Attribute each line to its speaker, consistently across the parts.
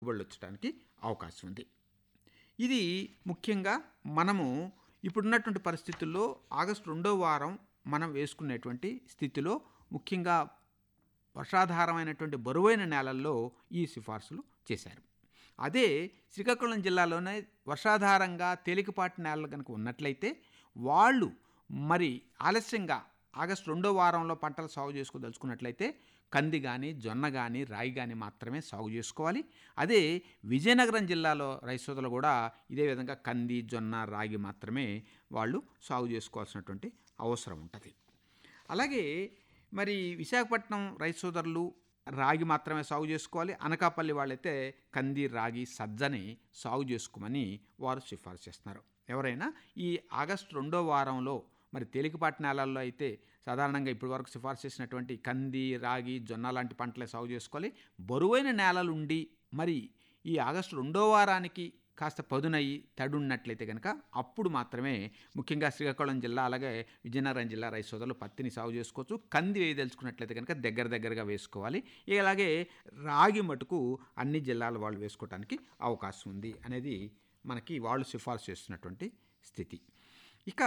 Speaker 1: దిగుబడులు వచ్చడానికి అవకాశం ఉంది ఇది ముఖ్యంగా మనము ఇప్పుడున్నటువంటి పరిస్థితుల్లో ఆగస్టు రెండో వారం మనం వేసుకునేటువంటి స్థితిలో ముఖ్యంగా వర్షాధారమైనటువంటి బరువైన నేలల్లో ఈ సిఫార్సులు చేశారు అదే శ్రీకాకుళం జిల్లాలోనే వర్షాధారంగా తేలికపాటి నేలలు కనుక ఉన్నట్లయితే వాళ్ళు మరి ఆలస్యంగా ఆగస్టు రెండో వారంలో పంటలు సాగు చేసుకోదలుచుకున్నట్లయితే కంది కానీ జొన్న కానీ రాయి కానీ మాత్రమే సాగు చేసుకోవాలి అదే విజయనగరం జిల్లాలో రైతులు కూడా ఇదే విధంగా కంది జొన్న రాగి మాత్రమే వాళ్ళు సాగు చేసుకోవాల్సినటువంటి అవసరం ఉంటుంది అలాగే మరి విశాఖపట్నం రైతు సోదరులు రాగి మాత్రమే సాగు చేసుకోవాలి అనకాపల్లి వాళ్ళైతే కంది రాగి సజ్జని సాగు చేసుకోమని వారు సిఫార్సు చేస్తున్నారు ఎవరైనా ఈ ఆగస్టు రెండో వారంలో మరి తేలికపాటి నేలల్లో అయితే సాధారణంగా ఇప్పటి వరకు సిఫార్సు చేసినటువంటి కంది రాగి జొన్న లాంటి పంటలే సాగు చేసుకోవాలి బరువైన నేలలుండి మరి ఈ ఆగస్టు రెండో వారానికి కాస్త పదునయ్యి తడున్నట్లయితే కనుక అప్పుడు మాత్రమే ముఖ్యంగా శ్రీకాకుళం జిల్లా అలాగే విజయనగరం జిల్లా రైతు సోదరులు పత్తిని సాగు చేసుకోవచ్చు కంది వేయదలుచుకున్నట్లయితే కనుక దగ్గర దగ్గరగా వేసుకోవాలి ఇక అలాగే రాగి మటుకు అన్ని జిల్లాల వాళ్ళు వేసుకోవడానికి అవకాశం ఉంది అనేది మనకి వాళ్ళు సిఫార్సు చేస్తున్నటువంటి స్థితి ఇక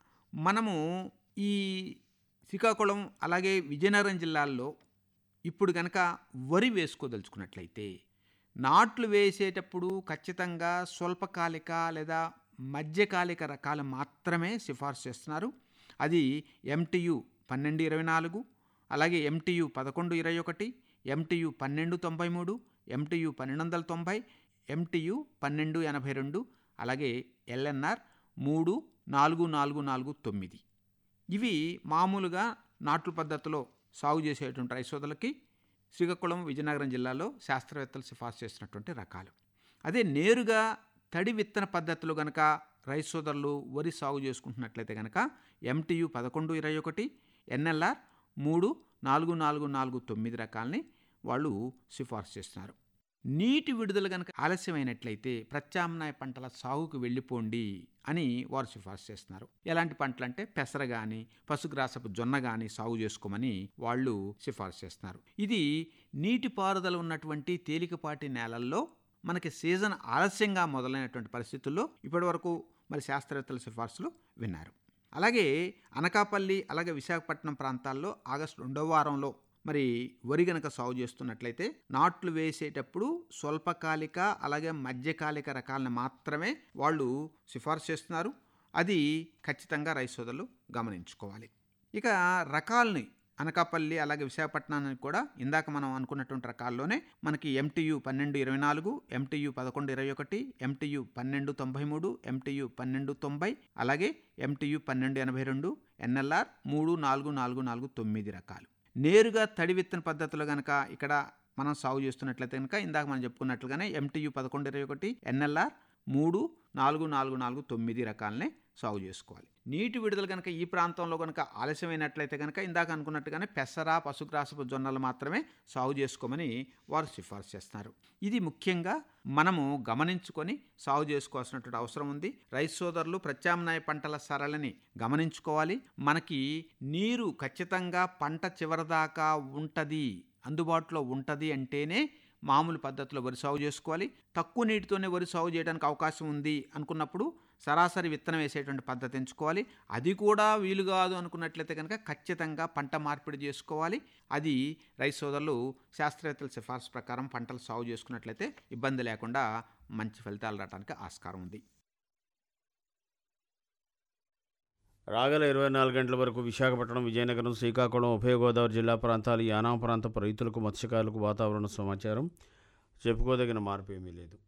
Speaker 1: మనము ఈ శ్రీకాకుళం అలాగే విజయనగరం జిల్లాల్లో ఇప్పుడు కనుక వరి వేసుకోదలుచుకున్నట్లయితే నాట్లు వేసేటప్పుడు ఖచ్చితంగా స్వల్పకాలిక లేదా మధ్యకాలిక రకాలు మాత్రమే సిఫార్సు చేస్తున్నారు అది ఎంటియు పన్నెండు ఇరవై నాలుగు అలాగే ఎంటియు పదకొండు ఇరవై ఒకటి ఎంటియు పన్నెండు తొంభై మూడు ఎంటియు పన్నెండు వందల తొంభై ఎంటియు పన్నెండు ఎనభై రెండు అలాగే ఎల్ఎన్ఆర్ మూడు నాలుగు నాలుగు నాలుగు తొమ్మిది ఇవి మామూలుగా నాట్లు పద్ధతిలో సాగు చేసేటువంటి రైతోదలకి శ్రీకాకుళం విజయనగరం జిల్లాలో శాస్త్రవేత్తలు సిఫార్సు చేసినటువంటి రకాలు అదే నేరుగా తడి విత్తన పద్ధతిలో గనక రైతు సోదరులు వరి సాగు చేసుకుంటున్నట్లయితే కనుక ఎంటియు పదకొండు ఇరవై ఒకటి ఎన్ఎల్ఆర్ మూడు నాలుగు నాలుగు నాలుగు తొమ్మిది రకాలని వాళ్ళు సిఫార్సు చేస్తున్నారు నీటి విడుదల కనుక ఆలస్యమైనట్లయితే ప్రత్యామ్నాయ పంటల సాగుకు వెళ్ళిపోండి అని వారు సిఫార్సు చేస్తున్నారు ఎలాంటి పంటలు అంటే పెసర కానీ పశుగ్రాసపు జొన్న కానీ సాగు చేసుకోమని వాళ్ళు సిఫార్సు చేస్తున్నారు ఇది నీటిపారుదల ఉన్నటువంటి తేలికపాటి నేలల్లో మనకి సీజన్ ఆలస్యంగా మొదలైనటువంటి పరిస్థితుల్లో ఇప్పటివరకు మరి శాస్త్రవేత్తల సిఫార్సులు విన్నారు అలాగే అనకాపల్లి అలాగే విశాఖపట్నం ప్రాంతాల్లో ఆగస్టు రెండవ వారంలో మరి వరి గనక సాగు చేస్తున్నట్లయితే నాట్లు వేసేటప్పుడు స్వల్పకాలిక అలాగే మధ్యకాలిక రకాలను మాత్రమే వాళ్ళు సిఫార్సు చేస్తున్నారు అది ఖచ్చితంగా రైతు సోదరులు గమనించుకోవాలి ఇక రకాలని అనకాపల్లి అలాగే విశాఖపట్నానికి కూడా ఇందాక మనం అనుకున్నటువంటి రకాల్లోనే మనకి ఎంటీయు పన్నెండు ఇరవై నాలుగు ఎంటీయు పదకొండు ఇరవై ఒకటి ఎంటీయు పన్నెండు తొంభై మూడు ఎంటీయు పన్నెండు తొంభై అలాగే ఎంటీయు పన్నెండు ఎనభై రెండు ఎన్ఎల్ఆర్ మూడు నాలుగు నాలుగు నాలుగు తొమ్మిది రకాలు నేరుగా తడి విత్తన పద్ధతిలో కనుక ఇక్కడ మనం సాగు చేస్తున్నట్లయితే కనుక ఇందాక మనం చెప్పుకున్నట్లుగానే ఎంటీయు పదకొండు ఇరవై ఒకటి ఎన్ఎల్ఆర్ మూడు నాలుగు నాలుగు నాలుగు తొమ్మిది రకాలనే సాగు చేసుకోవాలి నీటి విడుదల కనుక ఈ ప్రాంతంలో కనుక ఆలస్యమైనట్లయితే కనుక ఇందాక అనుకున్నట్టుగానే పెసర పశుగ్రాసపు జొన్నలు మాత్రమే సాగు చేసుకోమని వారు సిఫార్సు చేస్తున్నారు ఇది ముఖ్యంగా మనము గమనించుకొని సాగు చేసుకోవాల్సినటువంటి అవసరం ఉంది రైతు సోదరులు ప్రత్యామ్నాయ పంటల సరళని గమనించుకోవాలి మనకి నీరు ఖచ్చితంగా పంట చివరిదాకా ఉంటుంది అందుబాటులో ఉంటుంది అంటేనే మామూలు పద్ధతిలో వరి సాగు చేసుకోవాలి తక్కువ నీటితోనే వరి సాగు చేయడానికి అవకాశం ఉంది అనుకున్నప్పుడు సరాసరి విత్తనం వేసేటువంటి పద్ధతి ఎంచుకోవాలి అది కూడా వీలు కాదు అనుకున్నట్లయితే కనుక ఖచ్చితంగా పంట మార్పిడి చేసుకోవాలి అది రైతు సోదరులు శాస్త్రవేత్తల సిఫార్సు ప్రకారం పంటలు సాగు చేసుకున్నట్లయితే ఇబ్బంది లేకుండా మంచి ఫలితాలు రావడానికి ఆస్కారం ఉంది
Speaker 2: రాగల ఇరవై నాలుగు గంటల వరకు విశాఖపట్నం విజయనగరం శ్రీకాకుళం ఉభయ గోదావరి జిల్లా ప్రాంతాలు యానాం ప్రాంతపు రైతులకు మత్స్యకారులకు వాతావరణ సమాచారం చెప్పుకోదగిన మార్పు ఏమీ లేదు